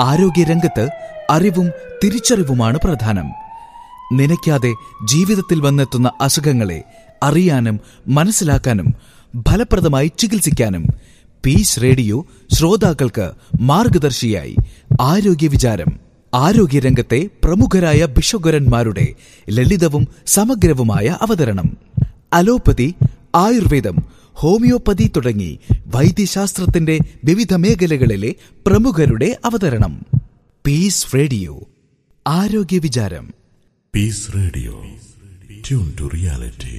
ആരോഗ്യരംഗത്ത് അറിവും തിരിച്ചറിവുമാണ് പ്രധാനം നനയ്ക്കാതെ ജീവിതത്തിൽ വന്നെത്തുന്ന അസുഖങ്ങളെ അറിയാനും മനസ്സിലാക്കാനും ഫലപ്രദമായി ചികിത്സിക്കാനും പീസ് റേഡിയോ ശ്രോതാക്കൾക്ക് മാർഗദർശിയായി ആരോഗ്യ വിചാരം ആരോഗ്യരംഗത്തെ പ്രമുഖരായ ഭിഷഗ്വരന്മാരുടെ ലളിതവും സമഗ്രവുമായ അവതരണം അലോപ്പതി ആയുർവേദം ഹോമിയോപ്പതി തുടങ്ങി വൈദ്യശാസ്ത്രത്തിന്റെ വിവിധ മേഖലകളിലെ പ്രമുഖരുടെ അവതരണം പീസ് റേഡിയോ ആരോഗ്യ വിചാരം peace radio tune to reality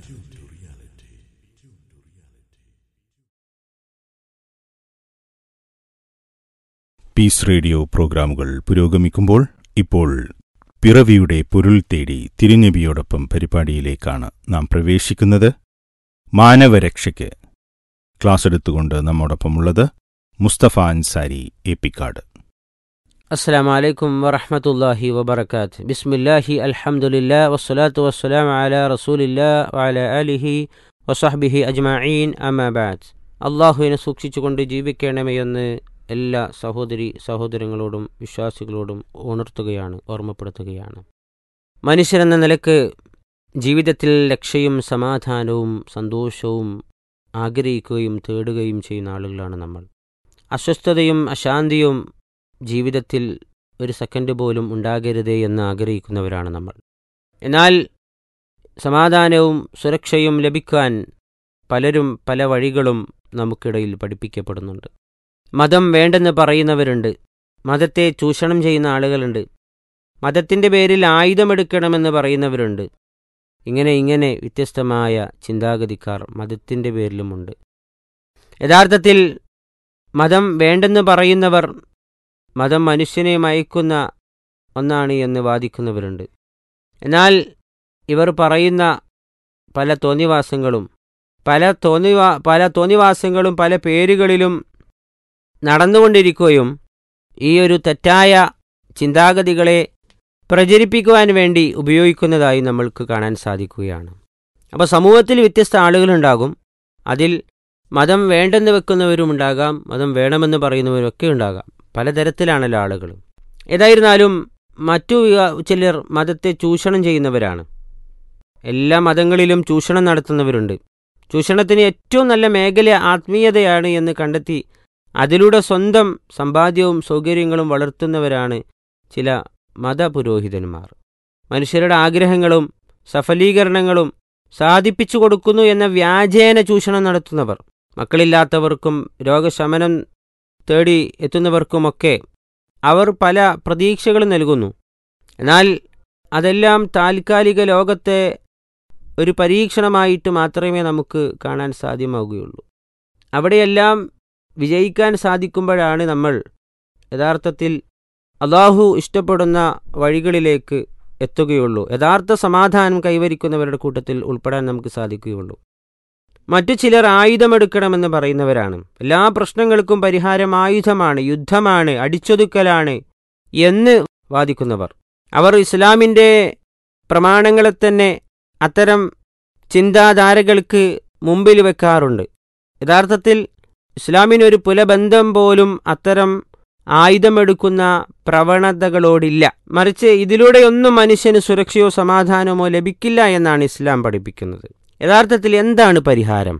peace radio പ്രോഗ്രാമുകൾ പുരോഗമിക്കുമ്പോൾ ഇപ്പോൾ പിറവിയുടെ പൊരുൾ തേടി തിരുനബിയോടൊപ്പം പരിപാടിയിലേക്കാണ് നാം പ്രവേശിക്കുന്നത് മാനവരക്ഷയ്ക്ക് ക്ലാസ് എടുത്തുകൊണ്ട് നമ്മോടൊപ്പമുള്ളത് മുസ്തഫ അൻസാരി എപ്പിക്കാട് السلام عليكم ورحمة الله وبركاته بسم الله الحمد لله والصلاة والسلام على رسول الله وعلى آله وصحبه أجمعين أما بعد അള്ളാഹുവിനെ സൂക്ഷിച്ചുകൊണ്ട് ജീവിക്കണമെന്ന് എല്ലാ സഹോദരി സഹോദരങ്ങളോടും വിശ്വാസികളോടും ഉണർത്തുകയാണ് ഓർമ്മപ്പെടുത്തുകയാണ് മനുഷ്യരെന്ന നിലക്ക് ജീവിതത്തിൽ രക്ഷയും സമാധാനവും സന്തോഷവും ആഗ്രഹിക്കുകയും തേടുകയും ചെയ്യുന്ന ആളുകളാണ് നമ്മൾ അസ്വസ്ഥതയും അശാന്തിയും ജീവിതത്തിൽ ഒരു സെക്കൻഡ് പോലും ഉണ്ടാകരുതേ എന്ന് ആഗ്രഹിക്കുന്നവരാണ് നമ്മൾ എന്നാൽ സമാധാനവും സുരക്ഷയും ലഭിക്കാൻ പലരും പല വഴികളും നമുക്കിടയിൽ പഠിപ്പിക്കപ്പെടുന്നുണ്ട് മതം വേണ്ടെന്ന് പറയുന്നവരുണ്ട് മതത്തെ ചൂഷണം ചെയ്യുന്ന ആളുകളുണ്ട് മതത്തിൻ്റെ പേരിൽ ആയുധമെടുക്കണമെന്ന് പറയുന്നവരുണ്ട് ഇങ്ങനെ ഇങ്ങനെ വ്യത്യസ്തമായ ചിന്താഗതിക്കാർ മതത്തിൻ്റെ പേരിലുമുണ്ട് യഥാർത്ഥത്തിൽ മതം വേണ്ടെന്ന് പറയുന്നവർ മതം മനുഷ്യനെ മയക്കുന്ന ഒന്നാണ് എന്ന് വാദിക്കുന്നവരുണ്ട് എന്നാൽ ഇവർ പറയുന്ന പല തോന്നിവാസങ്ങളും പല തോന്നിവാ പല തോന്നിവാസങ്ങളും പല പേരുകളിലും നടന്നുകൊണ്ടിരിക്കുകയും ഈ ഒരു തെറ്റായ ചിന്താഗതികളെ പ്രചരിപ്പിക്കുവാൻ വേണ്ടി ഉപയോഗിക്കുന്നതായി നമ്മൾക്ക് കാണാൻ സാധിക്കുകയാണ് അപ്പോൾ സമൂഹത്തിൽ വ്യത്യസ്ത ആളുകളുണ്ടാകും അതിൽ മതം വേണ്ടെന്ന് വെക്കുന്നവരുമുണ്ടാകാം മതം വേണമെന്ന് പറയുന്നവരൊക്കെ ഉണ്ടാകാം പലതരത്തിലാണല്ലോ ആളുകൾ ഏതായിരുന്നാലും മറ്റു വിവ- ചിലർ മതത്തെ ചൂഷണം ചെയ്യുന്നവരാണ് എല്ലാ മതങ്ങളിലും ചൂഷണം നടത്തുന്നവരുണ്ട് ചൂഷണത്തിന് ഏറ്റവും നല്ല മേഖല ആത്മീയതയാണ് എന്ന് കണ്ടെത്തി അതിലൂടെ സ്വന്തം സമ്പാദ്യവും സൗകര്യങ്ങളും വളർത്തുന്നവരാണ് ചില മതപുരോഹിതന്മാർ മനുഷ്യരുടെ ആഗ്രഹങ്ങളും സഫലീകരണങ്ങളും സാധിപ്പിച്ചു കൊടുക്കുന്നു എന്ന വ്യാജേന ചൂഷണം നടത്തുന്നവർ മക്കളില്ലാത്തവർക്കും രോഗശമനം തേടി എത്തുന്നവർക്കുമൊക്കെ അവർ പല പ്രതീക്ഷകളും നൽകുന്നു എന്നാൽ അതെല്ലാം താൽക്കാലിക ലോകത്തെ ഒരു പരീക്ഷണമായിട്ട് മാത്രമേ നമുക്ക് കാണാൻ സാധ്യമാവുകയുള്ളൂ അവിടെയെല്ലാം വിജയിക്കാൻ സാധിക്കുമ്പോഴാണ് നമ്മൾ യഥാർത്ഥത്തിൽ അള്ളാഹു ഇഷ്ടപ്പെടുന്ന വഴികളിലേക്ക് എത്തുകയുള്ളൂ യഥാർത്ഥ സമാധാനം കൈവരിക്കുന്നവരുടെ കൂട്ടത്തിൽ ഉൾപ്പെടാൻ നമുക്ക് സാധിക്കുകയുള്ളൂ മറ്റു ചിലർ ആയുധമെടുക്കണമെന്ന് പറയുന്നവരാണ് എല്ലാ പ്രശ്നങ്ങൾക്കും പരിഹാരം ആയുധമാണ് യുദ്ധമാണ് അടിച്ചൊതുക്കലാണ് എന്ന് വാദിക്കുന്നവർ അവർ ഇസ്ലാമിൻ്റെ പ്രമാണങ്ങളെ തന്നെ അത്തരം ചിന്താധാരകൾക്ക് മുമ്പിൽ വെക്കാറുണ്ട് യഥാർത്ഥത്തിൽ ഇസ്ലാമിനൊരു പുലബന്ധം പോലും അത്തരം ആയുധമെടുക്കുന്ന പ്രവണതകളോടില്ല മറിച്ച് ഇതിലൂടെയൊന്നും മനുഷ്യന് സുരക്ഷയോ സമാധാനമോ ലഭിക്കില്ല എന്നാണ് ഇസ്ലാം പഠിപ്പിക്കുന്നത് യഥാർത്ഥത്തിൽ എന്താണ് പരിഹാരം